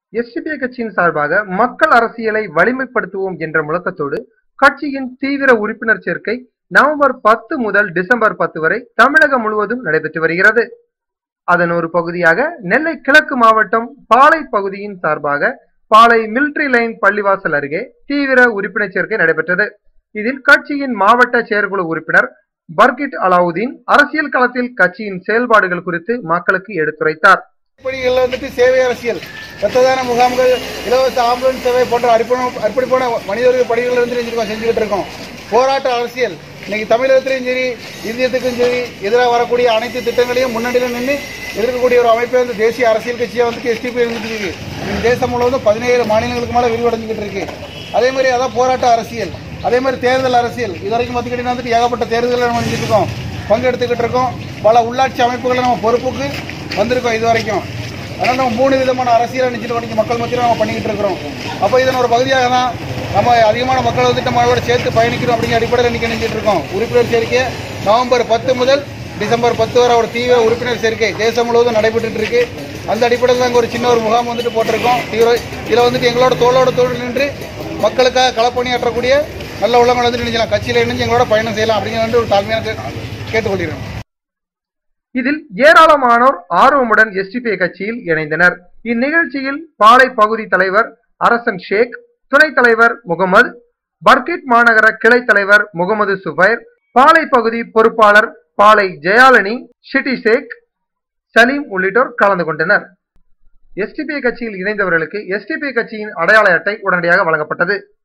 SDPI கட்சியின் சார்பாக மக்கள் அரசியலை வலிமைப்படுத்துவோம் என்ற முழக்கத்தோடு கட்சியின் தீவிர உறுப்பினர் சேர்க்கை நவம்பர் பத்து முதல் டிசம்பர் பத்து வரை தமிழகம் முழுவதும் நடைபெற்று வருகிறது அதன் ஒரு பகுதியாக நெல்லை கிழக்கு மாவட்டம் பாளை பகுதியின் சார்பாக பாளை மிலிட்டரி லைன் பள்ளிவாசல் அருகே தீவிர உறுப்பினர் சேர்க்கை நடைபெற்றது இதில் கட்சியின் மாவட்ட செயற்குழு உறுப்பினர் பர்கிட் அலாவுதீன் அரசியல் களத்தில் கட்சியின் செயல்பாடுகள் குறித்து மக்களுக்கு எடுத்துரைத்தார் பணிகளில் வந்துட்டு சேவை அரசியல் ரத்த தான முகாம்கள் இலவச ஆம்புலன்ஸ் சேவை போன்ற அர்ப்பணம் அர்ப்பணிப்பான மனிதர்கள் பணிகள் இருந்து செஞ்சிருக்கோம் செஞ்சுக்கிட்டு இருக்கோம் போராட்ட அரசியல் இன்னைக்கு தமிழகத்திலையும் சரி இந்தியத்துக்கும் சரி எதிராக வரக்கூடிய அனைத்து திட்டங்களையும் முன்னணியில் நின்று எதிர்க்கக்கூடிய ஒரு அமைப்பே வந்து தேசிய அரசியல் கட்சியாக வந்து எஸ்டிபி இருந்துட்டு இருக்கு இந்த தேசம் முழுவதும் பதினேழு மாநிலங்களுக்கு மேலே விரிவடைஞ்சுக்கிட்டு இருக்கு அதே மாதிரி அதான் போராட்ட அரசியல் அதே மாதிரி தேர்தல் அரசியல் இது வரைக்கும் பார்த்துக்கிட்டீங்கன்னா வந்துட்டு ஏகப்பட்ட தேர்தல்களை நம்ம செஞ்சுட்டு இருக்கோம் பங்கெடுத்துக்கிட்டு இருக்கோம் பல உள்ளாட்சி அமைப்புகளை நம்ம பொறுப்புக்கு வந்திருக்கோம் இது வரைக்கும் அதனால் நம்ம மூணு விதமான அரசியல் நினைச்சிட்டு வரைக்கும் மக்கள் மத்தியில் நம்ம பண்ணிக்கிட்டு இருக்கிறோம் அப்போ இதன் ஒரு பகுதியாக தான் நம்ம அதிகமான மக்கள் வந்துட்டு நம்மளோட சேர்த்து பயணிக்கிறோம் அப்படிங்கிற அடிப்படையில் நிற்க நினைச்சிட்டு இருக்கோம் உறுப்பினர் சேர்க்கை நவம்பர் பத்து முதல் டிசம்பர் பத்து வரை ஒரு தீவிர உறுப்பினர் சேர்க்கை தேசம் முழுவதும் நடைபெற்றுட்டு இருக்கு அந்த அடிப்படையில் தான் ஒரு சின்ன ஒரு முகாம் வந்துட்டு போட்டிருக்கோம் தீவிர இதில் வந்துட்டு எங்களோட தோளோட தோள் நின்று மக்களுக்காக களப்பணியாற்றக்கூடிய நல்ல உள்ளவங்க வந்துட்டு நினைச்சலாம் கட்சியில் இணைஞ்சு எங்களோட பயணம் செய்யலாம் அப்படிங்கிற ஒரு தாழ்மையான கே- கேட்டுக்கொள்கிறோம் இதில் ஏராளமானோர் ஆர்வமுடன் எஸ்டிபிஐ கட்சியில் இணைந்தனர் இந்நிகழ்ச்சியில் பாளை பகுதி தலைவர் அரசன் ஷேக் துணைத் தலைவர் முகமது பர்கிட் மாநகர கிளை தலைவர் முகமது சுபைர் பாளை பகுதி பொறுப்பாளர் பாளை ஜெயாலனி ஷிட்டி ஷேக் சலீம் உள்ளிட்டோர் கலந்து கொண்டனர் எஸ்டிபிஐ கட்சியில் இணைந்தவர்களுக்கு எஸ்டிபிஐ கட்சியின் அடையாள அட்டை உடனடியாக வழங்கப்பட்டது